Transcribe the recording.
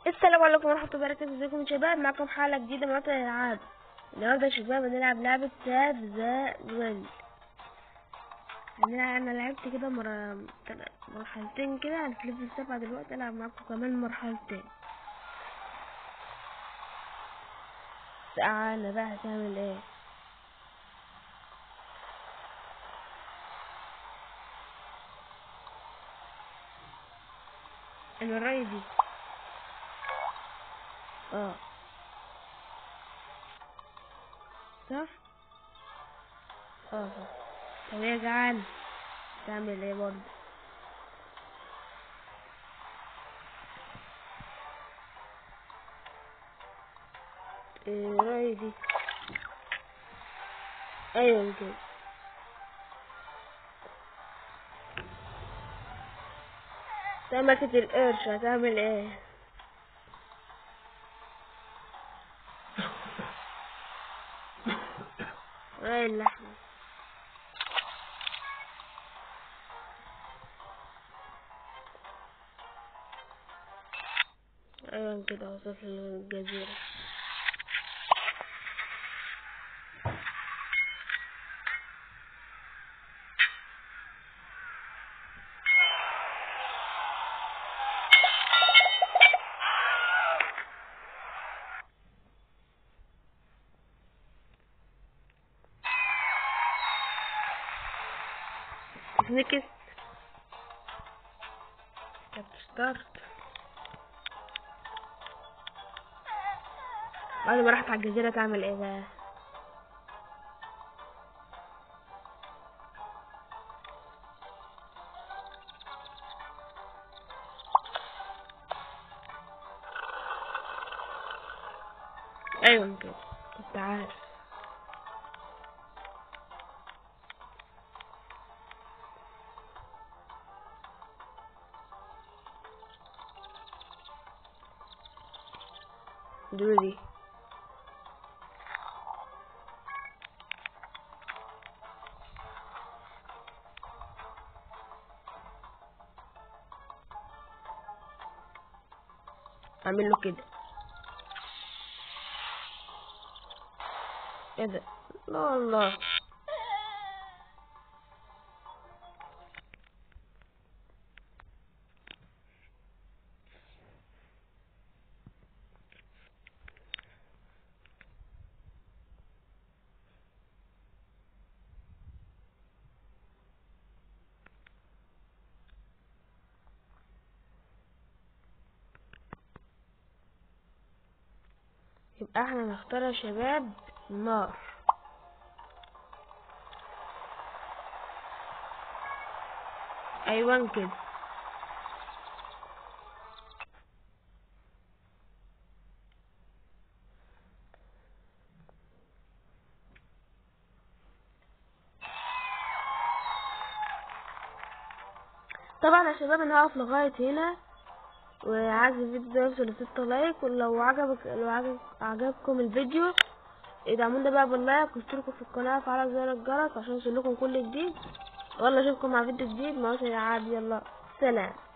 السلام عليكم ورحمة الله وبركاته ازيكم يا شباب معكم حلقة جديدة من وطن الألعاب النهاردة يا شباب هنلعب لعبة ساب ذا ويل هنلعب أنا لعبت كده مر... مرحلتين كده أنا في ليفل سبعة دلوقتي ألعب معاكم كمان مرحلتين تعالى بقى هتعمل ايه المرة دي اه صح اه صح طب يا جعان تعمل ايه برضه ايه رأيي دي ايوه كده سمكة القرش هتعمل ايه ايه اللحمة ايوه كده وصلت للجزيرة نكست طب ستارت بعد ما راحت على الجزيرة تعمل ايه بقى ايوه كده كنت عارف دودي اعمل له كده ايه ده لا والله يبقى احنا نختار يا شباب النار ايوه كده طبعا يا شباب انا هقف لغايه هنا وعايز الفيديو ده يوصل لستة لايك ولو عجبك لو عجب عجبكم الفيديو ادعمونا بقى باللايك واشتركوا في القناة وفعلوا زر الجرس عشان يوصلكم كل جديد والله اشوفكم مع فيديو جديد مع وطن العاب يلا سلام